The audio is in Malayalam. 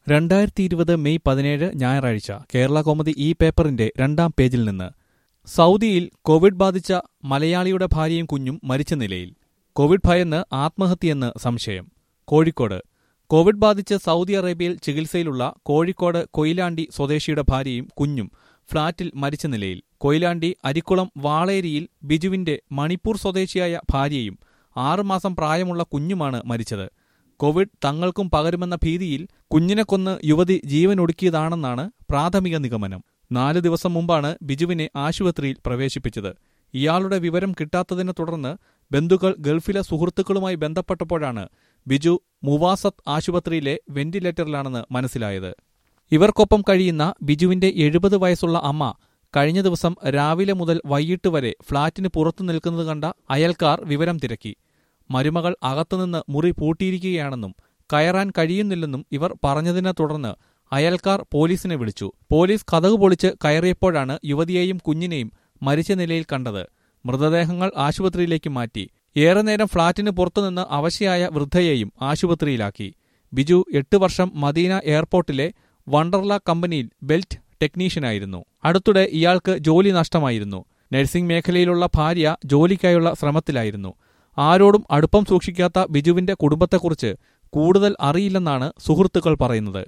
രണ്ടായിരത്തി ഇരുപത് മെയ് പതിനേഴ് ഞായറാഴ്ച കേരള കോമതി ഈ പേപ്പറിന്റെ രണ്ടാം പേജിൽ നിന്ന് സൗദിയിൽ കോവിഡ് ബാധിച്ച മലയാളിയുടെ ഭാര്യയും കുഞ്ഞും മരിച്ച നിലയിൽ കോവിഡ് ഭയന്ന് ആത്മഹത്യയെന്ന് സംശയം കോഴിക്കോട് കോവിഡ് ബാധിച്ച് സൗദി അറേബ്യയിൽ ചികിത്സയിലുള്ള കോഴിക്കോട് കൊയിലാണ്ടി സ്വദേശിയുടെ ഭാര്യയും കുഞ്ഞും ഫ്ളാറ്റിൽ മരിച്ച നിലയിൽ കൊയിലാണ്ടി അരിക്കുളം വാളേരിയിൽ ബിജുവിന്റെ മണിപ്പൂർ സ്വദേശിയായ ഭാര്യയും ആറുമാസം പ്രായമുള്ള കുഞ്ഞുമാണ് മരിച്ചത് കോവിഡ് തങ്ങൾക്കും പകരുമെന്ന ഭീതിയിൽ കുഞ്ഞിനെ കൊന്ന് യുവതി ജീവനൊടുക്കിയതാണെന്നാണ് പ്രാഥമിക നിഗമനം നാല് ദിവസം മുമ്പാണ് ബിജുവിനെ ആശുപത്രിയിൽ പ്രവേശിപ്പിച്ചത് ഇയാളുടെ വിവരം കിട്ടാത്തതിനെ തുടർന്ന് ബന്ധുക്കൾ ഗൾഫിലെ സുഹൃത്തുക്കളുമായി ബന്ധപ്പെട്ടപ്പോഴാണ് ബിജു മുവാസത്ത് ആശുപത്രിയിലെ വെന്റിലേറ്ററിലാണെന്ന് മനസ്സിലായത് ഇവർക്കൊപ്പം കഴിയുന്ന ബിജുവിന്റെ എഴുപത് വയസ്സുള്ള അമ്മ കഴിഞ്ഞ ദിവസം രാവിലെ മുതൽ വൈകിട്ട് വരെ ഫ്ളാറ്റിന് പുറത്തു നിൽക്കുന്നത് കണ്ട അയൽക്കാർ വിവരം തിരക്കി മരുമകൾ അകത്തുനിന്ന് മുറി പൂട്ടിയിരിക്കുകയാണെന്നും കയറാൻ കഴിയുന്നില്ലെന്നും ഇവർ പറഞ്ഞതിനെ തുടർന്ന് അയൽക്കാർ പോലീസിനെ വിളിച്ചു പോലീസ് കഥകു പൊളിച്ച് കയറിയപ്പോഴാണ് യുവതിയെയും കുഞ്ഞിനെയും മരിച്ച നിലയിൽ കണ്ടത് മൃതദേഹങ്ങൾ ആശുപത്രിയിലേക്ക് മാറ്റി ഏറെ നേരം ഫ്ളാറ്റിന് പുറത്തുനിന്ന് അവശയായ വൃദ്ധയെയും ആശുപത്രിയിലാക്കി ബിജു എട്ട് വർഷം മദീന എയർപോർട്ടിലെ വണ്ടർല കമ്പനിയിൽ ബെൽറ്റ് ടെക്നീഷ്യനായിരുന്നു അടുത്തിടെ ഇയാൾക്ക് ജോലി നഷ്ടമായിരുന്നു നഴ്സിംഗ് മേഖലയിലുള്ള ഭാര്യ ജോലിക്കായുള്ള ശ്രമത്തിലായിരുന്നു ആരോടും അടുപ്പം സൂക്ഷിക്കാത്ത ബിജുവിന്റെ കുടുംബത്തെക്കുറിച്ച് കൂടുതൽ അറിയില്ലെന്നാണ് സുഹൃത്തുക്കൾ പറയുന്നത്